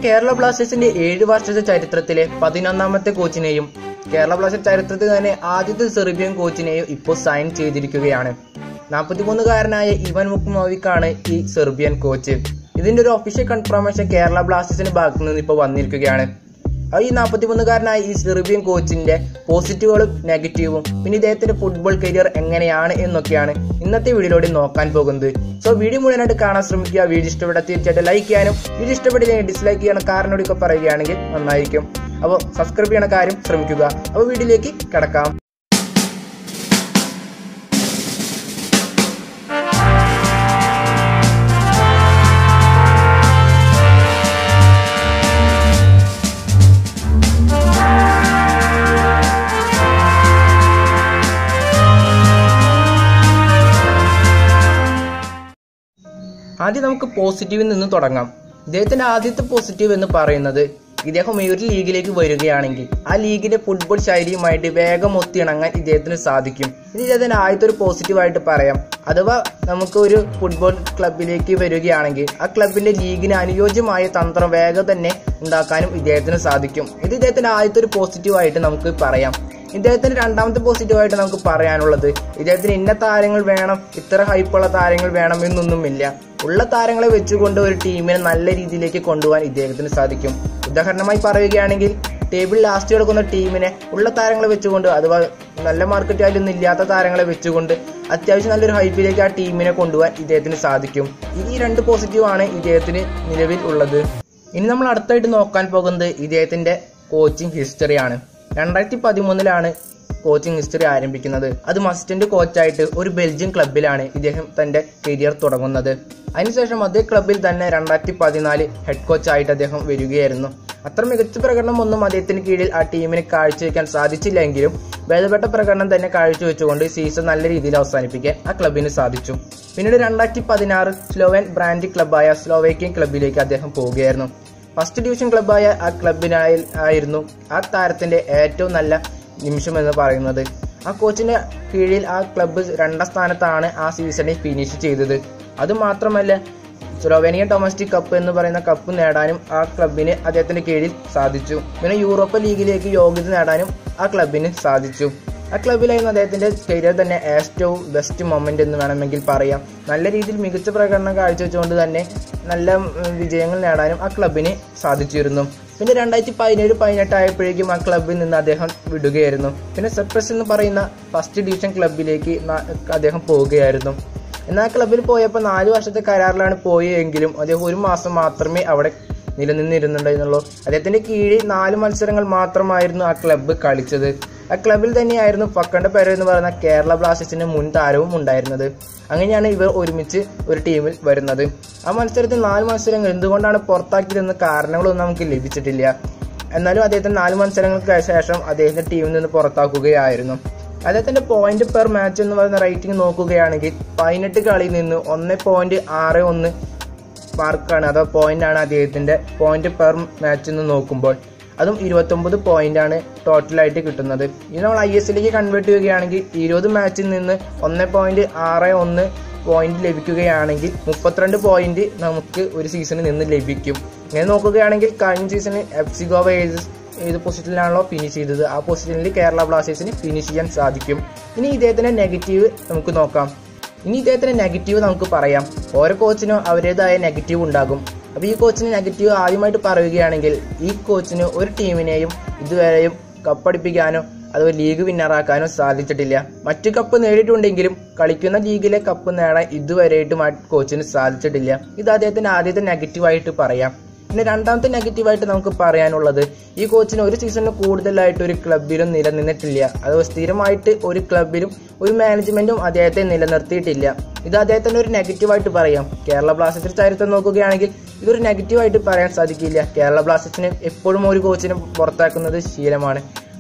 കേരള ബ്ലാസ്റ്റേഴ്സിന്റെ ഏഴ് വർഷത്തെ ചരിത്രത്തിലെ പതിനൊന്നാമത്തെ കോച്ചിനെയും കേരള ബ്ലാസ്റ്റേഴ്സ് ചരിത്രത്തിൽ തന്നെ ആദ്യത്തെ സെർബിയൻ കോച്ചിനെയും ഇപ്പോൾ സൈൻ ചെയ്തിരിക്കുകയാണ് നാൽപ്പത്തിമൂന്നുകാരനായ ഇവൻ മുക്കുമോവിക്കാണ് ഈ സെർബിയൻ കോച്ച് ഇതിന്റെ ഒരു ഒഫീഷ്യൽ കൺഫർമേഷൻ കേരള ബ്ലാസ്റ്റേഴ്സിന്റെ ഭാഗത്തു നിന്ന് ഇപ്പോൾ വന്നിരിക്കുകയാണ് ആ ഈ നാൽപ്പത്തിമൂന്നുകാരനായ ഈ സെർബിയൻ കോച്ചിന്റെ പോസിറ്റീവുകളും നെഗറ്റീവും പിന്നെ ഇദ്ദേഹത്തിന്റെ ഫുട്ബോൾ കരിയർ എങ്ങനെയാണ് എന്നൊക്കെയാണ് ഇന്നത്തെ വീഡിയോയിലൂടെ നോക്കാൻ പോകുന്നത് സോ വീഡിയോ മുഴുവനായിട്ട് കാണാൻ ശ്രമിക്കുക വീഡിയോ ഇഷ്ടപ്പെട്ടാൽ തീർച്ചയായിട്ടും ലൈക്ക് ചെയ്യാനും വീഡിയോ ഇഷ്ടപ്പെട്ടില്ലെങ്കിൽ ഡിസ്ലൈക്ക് ചെയ്യാനും കാരണോടൊക്കെ പറയുകയാണെങ്കിൽ നന്നായിരിക്കും അപ്പോൾ സബ്സ്ക്രൈബ് ചെയ്യണ കാര്യം ശ്രമിക്കുക അപ്പോൾ വീഡിയോയിലേക്ക് കിടക്കാം ആദ്യം നമുക്ക് പോസിറ്റീവിൽ നിന്ന് തുടങ്ങാം ഇദ്ദേഹത്തിന്റെ ആദ്യത്തെ പോസിറ്റീവ് എന്ന് പറയുന്നത് ഇദ്ദേഹം ഈ ഒരു ലീഗിലേക്ക് വരികയാണെങ്കിൽ ആ ലീഗിന്റെ ഫുട്ബോൾ ശൈലിയുമായിട്ട് വേഗം ഒത്തിണങ്ങാൻ ഇദ്ദേഹത്തിന് സാധിക്കും ഇത് ഇദ്ദേഹത്തിന്റെ ആദ്യത്തെ ഒരു പോസിറ്റീവായിട്ട് പറയാം അഥവാ നമുക്ക് ഒരു ഫുട്ബോൾ ക്ലബിലേക്ക് വരികയാണെങ്കിൽ ആ ക്ലബിന്റെ ലീഗിന് അനുയോജ്യമായ തന്ത്രം വേഗം തന്നെ ഉണ്ടാക്കാനും ഇദ്ദേഹത്തിന് സാധിക്കും ഇത് ഇദ്ദേഹത്തിന്റെ ആദ്യത്തെ ഒരു പോസിറ്റീവായിട്ട് നമുക്ക് പറയാം ഇദ്ദേഹത്തിന് രണ്ടാമത്തെ പോസിറ്റീവായിട്ട് നമുക്ക് പറയാനുള്ളത് ഇദ്ദേഹത്തിന് ഇന്ന താരങ്ങൾ വേണം ഇത്ര ഹൈപ്പുള്ള താരങ്ങൾ വേണം എന്നൊന്നുമില്ല ഉള്ള താരങ്ങളെ വെച്ചുകൊണ്ട് ഒരു ടീമിനെ നല്ല രീതിയിലേക്ക് കൊണ്ടുപോകാൻ ഇദ്ദേഹത്തിന് സാധിക്കും ഉദാഹരണമായി പറയുകയാണെങ്കിൽ ടേബിൾ ലാസ്റ്റ് കിടക്കുന്ന ടീമിനെ ഉള്ള താരങ്ങളെ വെച്ചുകൊണ്ട് അഥവാ നല്ല മാർക്കറ്റ് വാല്യൂ ഒന്നും ഇല്ലാത്ത താരങ്ങളെ വെച്ചുകൊണ്ട് അത്യാവശ്യം നല്ലൊരു ഹൈപ്പിലേക്ക് ആ ടീമിനെ കൊണ്ടുപോകാൻ ഇദ്ദേഹത്തിന് സാധിക്കും ഈ രണ്ട് പോസിറ്റീവാണ് ഇദ്ദേഹത്തിന് നിലവിൽ ഉള്ളത് ഇനി നമ്മൾ അടുത്തായിട്ട് നോക്കാൻ പോകുന്നത് ഇദ്ദേഹത്തിന്റെ കോച്ചിങ് ഹിസ്റ്ററിയാണ് രണ്ടായിരത്തി പതിമൂന്നിലാണ് കോച്ചിങ് ഹിസ്റ്ററി ആരംഭിക്കുന്നത് അത് അസിസ്റ്റന്റ് കോച്ചായിട്ട് ഒരു ബെൽജിയം ക്ലബിലാണ് ഇദ്ദേഹം തന്റെ കരിയർ തുടങ്ങുന്നത് അതിനുശേഷം അതേ ക്ലബിൽ തന്നെ രണ്ടായിരത്തി പതിനാല് ഹെഡ് കോച്ചായിട്ട് അദ്ദേഹം വരികയായിരുന്നു അത്ര മികച്ച പ്രകടനം ഒന്നും അദ്ദേഹത്തിന് കീഴിൽ ആ ടീമിന് കാഴ്ചവെക്കാൻ സാധിച്ചില്ലെങ്കിലും ഭേദപ്പെട്ട പ്രകടനം തന്നെ കാഴ്ചവെച്ചുകൊണ്ട് സീസൺ നല്ല രീതിയിൽ അവസാനിപ്പിക്കാൻ ആ ക്ലബിന് സാധിച്ചു പിന്നീട് രണ്ടായിരത്തി പതിനാറ് സ്ലോവൻ ബ്രാൻഡ് ക്ലബായ സ്ലോവേക്കിയൻ ക്ലബിലേക്ക് അദ്ദേഹം പോവുകയായിരുന്നു ഫസ്റ്റ് ഡിവിഷൻ ക്ലബായ ആ ക്ലബിനായി ആയിരുന്നു ആ താരത്തിന്റെ ഏറ്റവും നല്ല നിമിഷം എന്ന് പറയുന്നത് ആ കോച്ചിന്റെ കീഴിൽ ആ ക്ലബ്ബ് രണ്ടാം സ്ഥാനത്താണ് ആ സീസണിൽ ഫിനിഷ് ചെയ്തത് അതുമാത്രമല്ല സ്ലോവേനിയൻ ഡൊമസ്റ്റിക് കപ്പ് എന്ന് പറയുന്ന കപ്പ് നേടാനും ആ ക്ലബിന് അദ്ദേഹത്തിന്റെ കീഴിൽ സാധിച്ചു പിന്നെ യൂറോപ്യൻ ലീഗിലേക്ക് യോഗ്യത നേടാനും ആ ക്ലബിന് സാധിച്ചു ആ ക്ലബിലായിരുന്നു അദ്ദേഹത്തിന്റെ കരിയർ തന്നെ ഏറ്റവും ബെസ്റ്റ് മൊമെന്റ് എന്ന് വേണമെങ്കിൽ പറയാം നല്ല രീതിയിൽ മികച്ച പ്രകടനം കാഴ്ചവെച്ചുകൊണ്ട് തന്നെ നല്ല ഉം, വിജയങ്ങൾ നേടാനും ആ ക്ലബിന് സാധിച്ചിരുന്നു പിന്നെ രണ്ടായിരത്തി പതിനേഴ് പതിനെട്ട് ആയപ്പോഴേക്കും ആ ക്ലബിൽ നിന്ന് അദ്ദേഹം വിടുകയായിരുന്നു പിന്നെ സെപ്രസ് എന്ന് പറയുന്ന ഫസ്റ്റ് ഡിവിഷൻ ക്ലബിലേക്ക് ന- അദ്ദേഹം പോവുകയായിരുന്നു എന്നാൽ ക്ലബിൽ പോയപ്പോൾ നാല് വർഷത്തെ കരാറിലാണ് പോയെങ്കിലും അദ്ദേഹം ഒരു മാസം മാത്രമേ അവിടെ നിലനിന്നിരുന്നുണ്ടായിരുന്നുള്ളൂ അദ്ദേഹത്തിന്റെ കീഴിൽ നാല് മത്സരങ്ങൾ മാത്രമായിരുന്നു ആ ക്ലബ്ബ് കളിച്ചത് ആ ക്ലബിൽ തന്നെയായിരുന്നു ഫക്കണ്ട പെര എന്ന് പറയുന്ന കേരള ബ്ലാസ്റ്റേഴ്സിന്റെ മുൻ താരവും ഉണ്ടായിരുന്നത് അങ്ങനെയാണ് ഇവർ ഒരുമിച്ച് ഒരു ടീമിൽ വരുന്നത് ആ മത്സരത്തിൽ നാല് മത്സരങ്ങൾ എന്തുകൊണ്ടാണ് പുറത്താക്കിയതെന്ന് കാരണങ്ങളൊന്നും നമുക്ക് ലഭിച്ചിട്ടില്ല എന്നാലും അദ്ദേഹത്തിന് നാല് മത്സരങ്ങൾക്ക് ശേഷം അദ്ദേഹത്തിന്റെ ടീമിൽ നിന്ന് പുറത്താക്കുകയായിരുന്നു അദ്ദേഹത്തിന്റെ പോയിന്റ് പെർ മാച്ച് എന്ന് പറയുന്ന റേറ്റിംഗ് നോക്കുകയാണെങ്കിൽ പതിനെട്ട് കളിയിൽ നിന്ന് ഒന്ന് പോയിന്റ് ആറ് ഒന്ന് മാർക്കാണ് അഥവാ പോയിന്റ് ആണ് അദ്ദേഹത്തിന്റെ പോയിന്റ് പെർ മാച്ച് എന്ന് നോക്കുമ്പോൾ അതും ഇരുപത്തൊമ്പത് പോയിന്റ് ആണ് ടോട്ടലായിട്ട് കിട്ടുന്നത് ഇത് നമ്മൾ ഐ എസ് എല്ലിലേക്ക് കൺവേർട്ട് ചെയ്യുകയാണെങ്കിൽ ഇരുപത് മാച്ചിൽ നിന്ന് ഒന്ന് പോയിന്റ് ആറ് ഒന്ന് പോയിന്റ് ലഭിക്കുകയാണെങ്കിൽ മുപ്പത്തിരണ്ട് പോയിന്റ് നമുക്ക് ഒരു സീസണിൽ നിന്ന് ലഭിക്കും ഇങ്ങനെ നോക്കുകയാണെങ്കിൽ കഴിഞ്ഞ സീസണിൽ എഫ് സി ഗോവ ഏത് ഏത് പൊസിഷനിലാണല്ലോ ഫിനിഷ് ചെയ്തത് ആ പൊസിഷനിൽ കേരള ബ്ലാസ്റ്റേഴ്സിന് ഫിനിഷ് ചെയ്യാൻ സാധിക്കും ഇനി ഇദ്ദേഹത്തിന്റെ നെഗറ്റീവ് നമുക്ക് നോക്കാം ഇനി ഇദ്ദേഹത്തിന്റെ നെഗറ്റീവ് നമുക്ക് പറയാം ഓരോ കോച്ചിനും അവരുടേതായ നെഗറ്റീവ് ഉണ്ടാകും അപ്പോൾ ഈ കോച്ചിന് നെഗറ്റീവ് ആദ്യമായിട്ട് പറയുകയാണെങ്കിൽ ഈ കോച്ചിന് ഒരു ടീമിനെയും ഇതുവരെയും കപ്പടിപ്പിക്കാനോ അതുപോലെ ലീഗ് വിന്നറാക്കാനോ സാധിച്ചിട്ടില്ല മറ്റു കപ്പ് നേടിയിട്ടുണ്ടെങ്കിലും കളിക്കുന്ന ലീഗിലെ കപ്പ് നേടാൻ ഇതുവരെയായിട്ടും ആ കോച്ചിന് സാധിച്ചിട്ടില്ല ഇത് അദ്ദേഹത്തിന്റെ ആദ്യത്തെ നെഗറ്റീവായിട്ട് പറയാം പിന്നെ രണ്ടാമത്തെ നെഗറ്റീവായിട്ട് നമുക്ക് പറയാനുള്ളത് ഈ കോച്ചിന് ഒരു സീസണിൽ കൂടുതലായിട്ട് ഒരു ക്ലബിലും നിലനിന്നിട്ടില്ല അത് സ്ഥിരമായിട്ട് ഒരു ക്ലബിലും ഒരു മാനേജ്മെന്റും അദ്ദേഹത്തെ നിലനിർത്തിയിട്ടില്ല ഇത് അദ്ദേഹത്തിന്റെ ഒരു നെഗറ്റീവായിട്ട് പറയാം കേരള ബ്ലാസ്റ്റേഴ്സ് ചരിത്രം നോക്കുകയാണെങ്കിൽ ഇതൊരു നെഗറ്റീവായിട്ട് പറയാൻ സാധിക്കില്ല കേരള ബ്ലാസ്റ്റേഴ്സിന് എപ്പോഴും ഒരു കോച്ചിനെ പുറത്താക്കുന്നത് ശീലമാണ്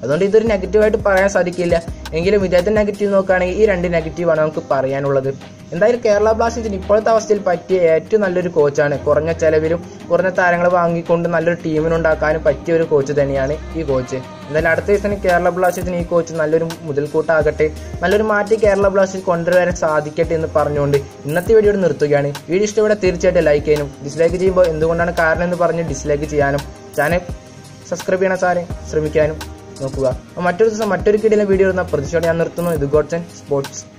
അതുകൊണ്ട് ഇതൊരു നെഗറ്റീവായിട്ട് പറയാൻ സാധിക്കില്ല എങ്കിലും ഇദ്ദേഹത്തിന്റെ നെഗറ്റീവ് നോക്കുകയാണെങ്കിൽ ഈ രണ്ട് നെഗറ്റീവാണ് നമുക്ക് പറയാനുള്ളത് എന്തായാലും കേരള ബ്ലാസ്റ്റേഴ്സിന് ഇപ്പോഴത്തെ അവസ്ഥയിൽ പറ്റിയ ഏറ്റവും നല്ലൊരു കോച്ചാണ് കുറഞ്ഞ ചെലവിലും കുറഞ്ഞ താരങ്ങൾ വാങ്ങിക്കൊണ്ട് നല്ലൊരു ടീമിനുണ്ടാക്കാനും പറ്റിയ ഒരു കോച്ച് തന്നെയാണ് ഈ കോച്ച് എന്തായാലും അടുത്ത സീസണിൽ കേരള ബ്ലാസ്റ്റേഴ്സിന് ഈ കോച്ച് നല്ലൊരു മുതൽക്കൂട്ടാകട്ടെ നല്ലൊരു മാറ്റി കേരള ബ്ലാസ്റ്റേഴ്സ് കൊണ്ടുവരാൻ സാധിക്കട്ടെ എന്ന് പറഞ്ഞുകൊണ്ട് ഇന്നത്തെ വീഡിയോ ഇവിടെ നിർത്തുകയാണ് വീഡിയോ ഇഷ്ടപ്പെട്ടാൽ തീർച്ചയായിട്ടും ലൈക്ക് ചെയ്യാനും ഡിസ്ലൈക്ക് ചെയ്യുമ്പോൾ എന്തുകൊണ്ടാണ് കാരണം എന്ന് പറഞ്ഞ് ഡിസ്ലൈക്ക് ചെയ്യാനും ചാനൽ സബ്സ്ക്രൈബ് ചെയ്യണ സാറെ ശ്രമിക്കാനും നോക്കുക അപ്പോൾ മറ്റൊരു ദിവസം മറ്റൊരു കിടിലെ വീഡിയോ ഇടുന്ന പ്രതീക്ഷയോടെ ഞാൻ നിർത്തുന്നു ഇത് ഗോഡ്സൺ സ്പോർട്സ്